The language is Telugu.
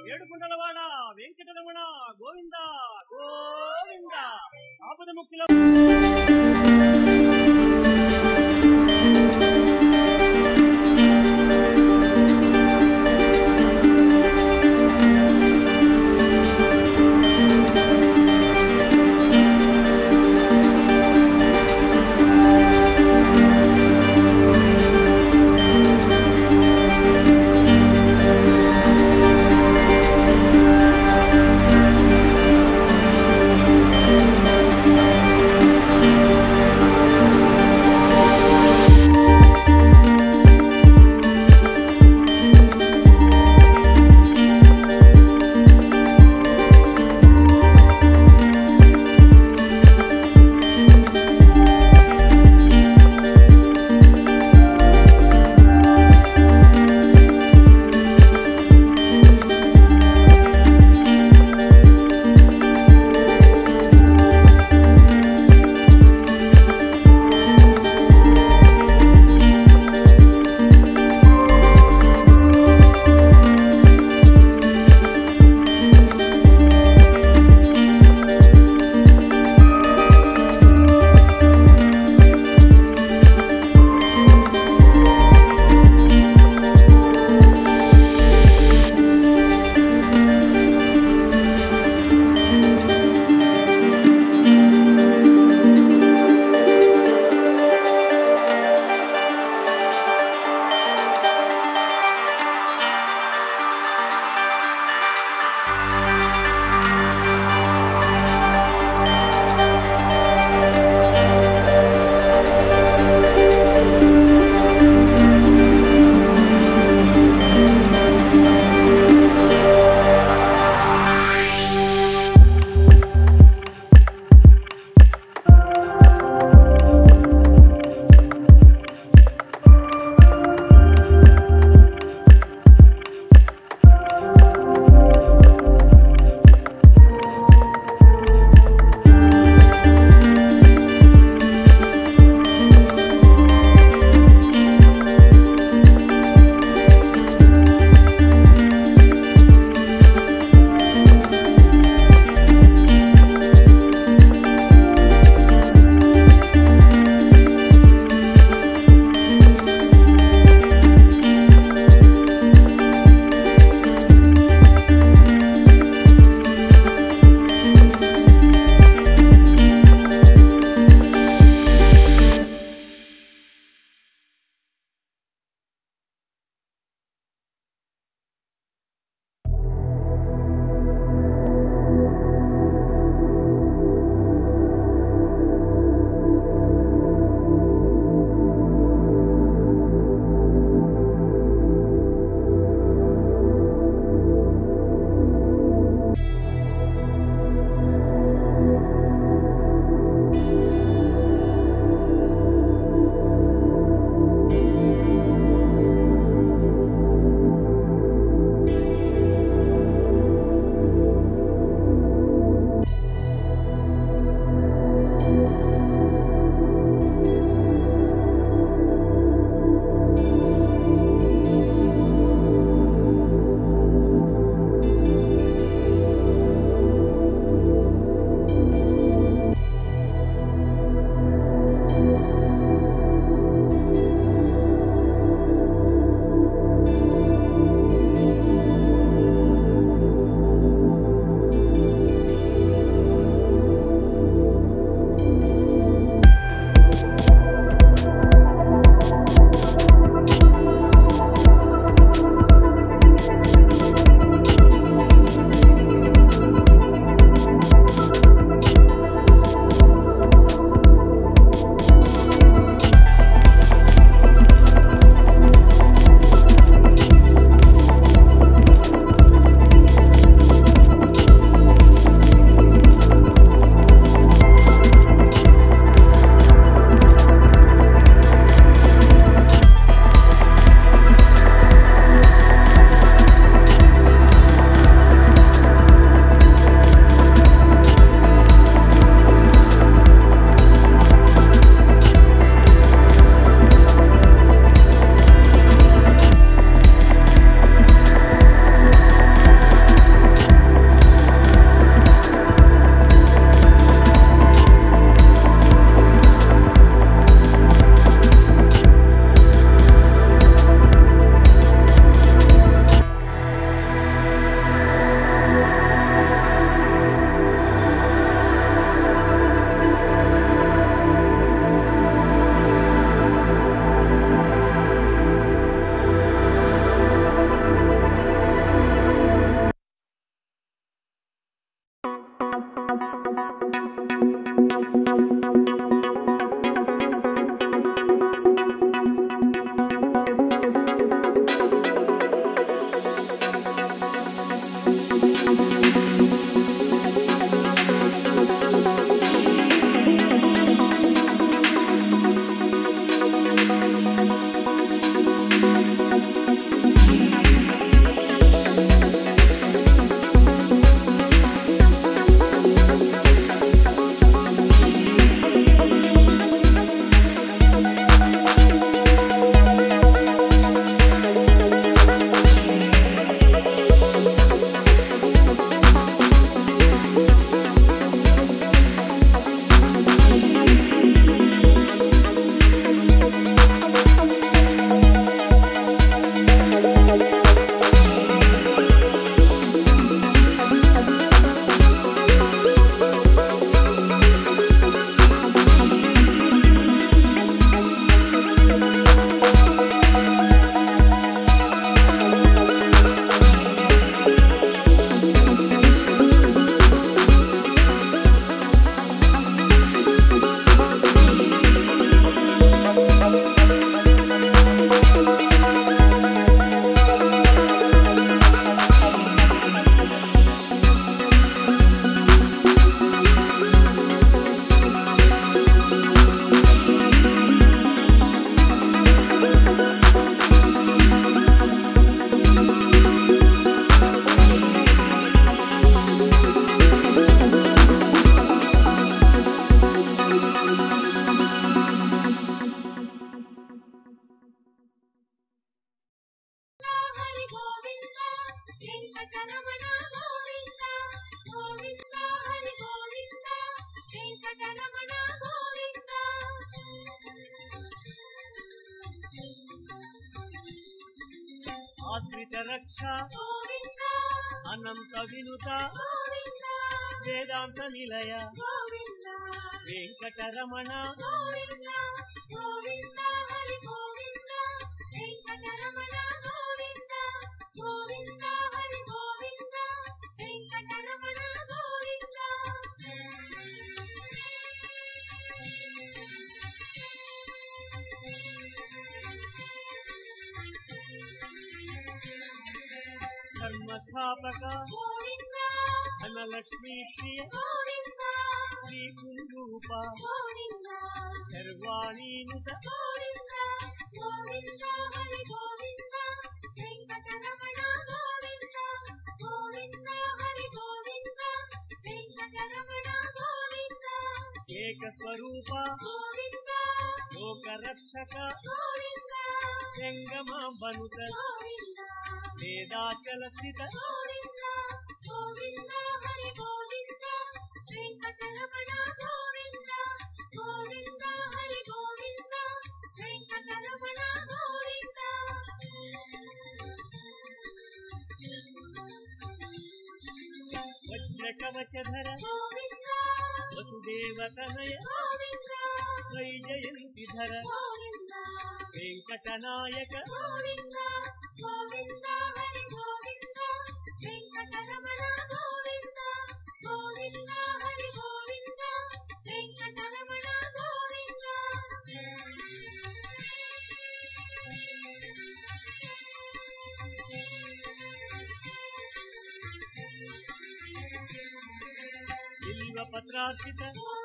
ఏడుకుంటలవాడ వెంకటరమణ గోవింద గోవింద ఆపద ముక్కుల ఆ హరి గోవింద వెంకటరమణ గోవింద గోవింద హరి గోవింద వెంకటరమణ గోవింద ఆశ్రిత రక్ష గోవింద అనంత వినుత గోవింద వేదాంత నిలయ గోవింద వెంకటరమణ గోవింద గోవింద హరి గోవింద వెంకటరమణ గోవింద గోవింద హరి గోవింద వెంకటరమణ గోవింద ధర్మస్థాపక గోవింద ధనలక్ష్మీ ప్రియ గోవింద శ్రీ కుంరూప గోవింద సర్వాణీనుత గోవింద గోవింద హరి గోవింద వెంకటరమణ గోవింద గోవింద హరి గోవింద వెంకటరమణ గోవింద ఏక స్వరూప గోవింద లోక రక్షక గోవింద జంగమాంబనుత గోవింద వేదాచల స్థిత గోవింద గోవింద హరి గోవింద వెంకటరమణ గోవింద గోవింద హరి గోవింద వెంకటరమణ గోవింద వజ్ర కవచధర గోవింద వసుదేవతనయ గోవింద వైజయంతి ధర గోవింద వెంకటనాయక గోవింద గోవింద హరి గోవింద వెంకటరమణ గోవింద గోవింద హరి గోవింద వెంకటరమణ గోవింద బిల్వ పత్రార్పిత గోవింద